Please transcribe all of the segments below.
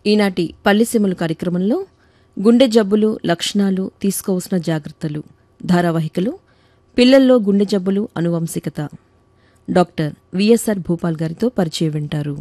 ఈనాటి పల్లిసీమలు కార్యక్రమంలో గుండె జబ్బులు లక్షణాలు తీసుకోవలసిన జాగ్రత్తలు ధారావాహికలు పిల్లల్లో గుండె జబ్బులు అనువంశికత డాక్టర్ విఎస్ఆర్ భూపాల్ గారితో పరిచయం వింటారు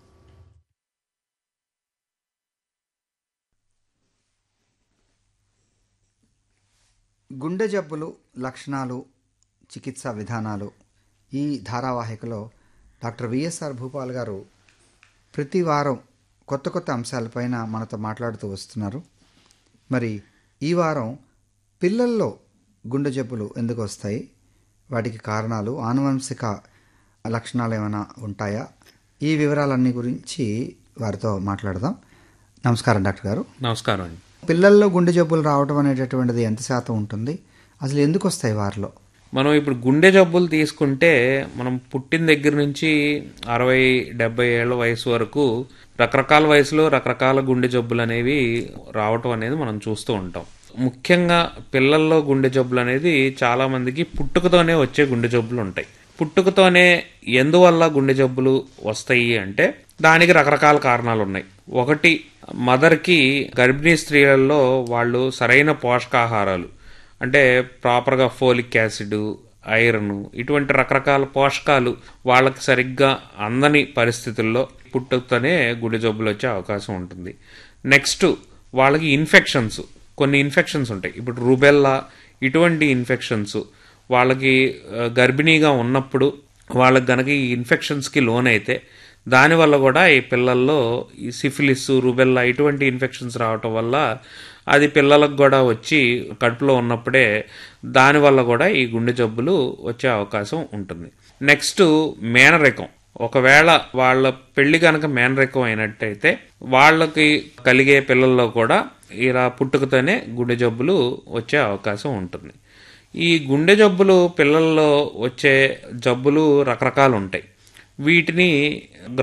గుండె జబ్బులు లక్షణాలు చికిత్సా విధానాలు ఈ ధారావాహికలో డాక్టర్ విఎస్ఆర్ భూపాల్ గారు ప్రతి వారం కొత్త కొత్త అంశాలపైన మనతో మాట్లాడుతూ వస్తున్నారు మరి ఈ వారం పిల్లల్లో గుండె జబ్బులు ఎందుకు వస్తాయి వాటికి కారణాలు ఆనువంశిక లక్షణాలు ఏమైనా ఉంటాయా ఈ వివరాలన్నీ గురించి వారితో మాట్లాడదాం నమస్కారం డాక్టర్ గారు నమస్కారం అండి పిల్లల్లో గుండె జబ్బులు రావడం అనేటటువంటిది ఎంత శాతం ఉంటుంది అసలు ఎందుకు వస్తాయి వారిలో మనం ఇప్పుడు గుండె జబ్బులు తీసుకుంటే మనం పుట్టిన దగ్గర నుంచి అరవై డెబ్బై ఏళ్ళ వయసు వరకు రకరకాల వయసులో రకరకాల గుండె జబ్బులు అనేవి రావటం అనేది మనం చూస్తూ ఉంటాం ముఖ్యంగా పిల్లల్లో గుండె జబ్బులు అనేది చాలా మందికి పుట్టుకతోనే వచ్చే గుండె జబ్బులు ఉంటాయి పుట్టుకతోనే ఎందువల్ల గుండె జబ్బులు వస్తాయి అంటే దానికి రకరకాల కారణాలు ఉన్నాయి ఒకటి మదర్కి గర్భిణీ స్త్రీలలో వాళ్ళు సరైన పోషకాహారాలు అంటే ప్రాపర్గా ఫోలిక్ యాసిడ్ ఐరన్ ఇటువంటి రకరకాల పోషకాలు వాళ్ళకి సరిగ్గా అందని పరిస్థితుల్లో పుట్టుకతోనే గుండె జబ్బులు వచ్చే అవకాశం ఉంటుంది నెక్స్ట్ వాళ్ళకి ఇన్ఫెక్షన్స్ కొన్ని ఇన్ఫెక్షన్స్ ఉంటాయి ఇప్పుడు రుబెల్లా ఇటువంటి ఇన్ఫెక్షన్స్ వాళ్ళకి ఆ, గర్భిణీగా ఉన్నప్పుడు వాళ్ళకి గనక ఈ ఇన్ఫెక్షన్స్కి లోనైతే దానివల్ల కూడా ఈ పిల్లల్లో ఈ సిఫిలిస్ రుబెల్లా ఇటువంటి ఇన్ఫెక్షన్స్ రావటం వల్ల అది పిల్లలకు కూడా వచ్చి కడుపులో ఉన్నప్పుడే దానివల్ల కూడా ఈ గుండె జబ్బులు వచ్చే అవకాశం ఉంటుంది నెక్స్ట్ మేనరికం ఒకవేళ వాళ్ళ పెళ్లి కనుక మేనరికం అయినట్టయితే వాళ్ళకి కలిగే పిల్లల్లో కూడా ఇలా పుట్టుకతోనే గుండె జబ్బులు వచ్చే అవకాశం ఉంటుంది ఈ గుండె జబ్బులు పిల్లల్లో వచ్చే జబ్బులు రకరకాలు ఉంటాయి వీటిని